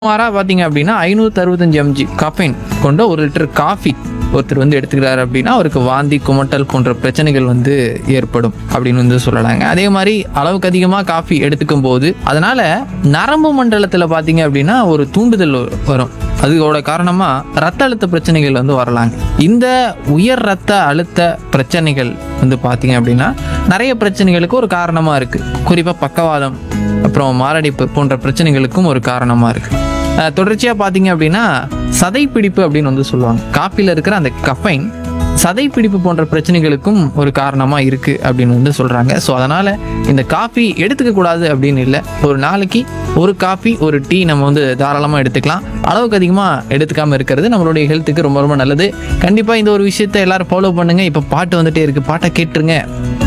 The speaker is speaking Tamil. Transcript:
சுமாரா பார்த்தீங்க அப்படின்னா ஐநூற்றி அறுபத்தஞ்சு எம்ஜி கஃபைன் கொண்ட ஒரு லிட்டர் காஃபி ஒருத்தர் வந்து எடுத்துக்கிறாரு அப்படின்னா அவருக்கு வாந்தி குமட்டல் போன்ற பிரச்சனைகள் வந்து ஏற்படும் அப்படின்னு வந்து சொல்லலாங்க அதே மாதிரி அளவுக்கு அதிகமாக காஃபி எடுத்துக்கும் போது அதனால நரம்பு மண்டலத்தில் பார்த்தீங்க அப்படின்னா ஒரு தூண்டுதல் வரும் அதோட காரணமாக ரத்த அழுத்த பிரச்சனைகள் வந்து வரலாங்க இந்த உயர் ரத்த அழுத்த பிரச்சனைகள் வந்து பார்த்தீங்க அப்படின்னா நிறைய பிரச்சனைகளுக்கு ஒரு காரணமாக இருக்குது குறிப்பாக பக்கவாதம் அப்புறம் மாரடைப்பு போன்ற பிரச்சனைகளுக்கும் ஒரு காரணமாக இருக்குது தொடர்ச்சியாக பார்த்தீங்க அப்படின்னா சதைப்பிடிப்பு அப்படின்னு வந்து சொல்லுவாங்க காப்பியில் இருக்கிற அந்த கஃபைன் சதைப்பிடிப்பு போன்ற பிரச்சனைகளுக்கும் ஒரு காரணமாக இருக்குது அப்படின்னு வந்து சொல்கிறாங்க ஸோ அதனால் இந்த காஃபி எடுத்துக்க கூடாது அப்படின்னு இல்லை ஒரு நாளைக்கு ஒரு காஃபி ஒரு டீ நம்ம வந்து தாராளமாக எடுத்துக்கலாம் அளவுக்கு அதிகமாக எடுத்துக்காமல் இருக்கிறது நம்மளுடைய ஹெல்த்துக்கு ரொம்ப ரொம்ப நல்லது கண்டிப்பாக இந்த ஒரு விஷயத்தை எல்லாரும் ஃபாலோ பண்ணுங்கள் இப்போ பாட்டு வந்துட்டே இருக்குது பாட்டை கேட்டுருங்க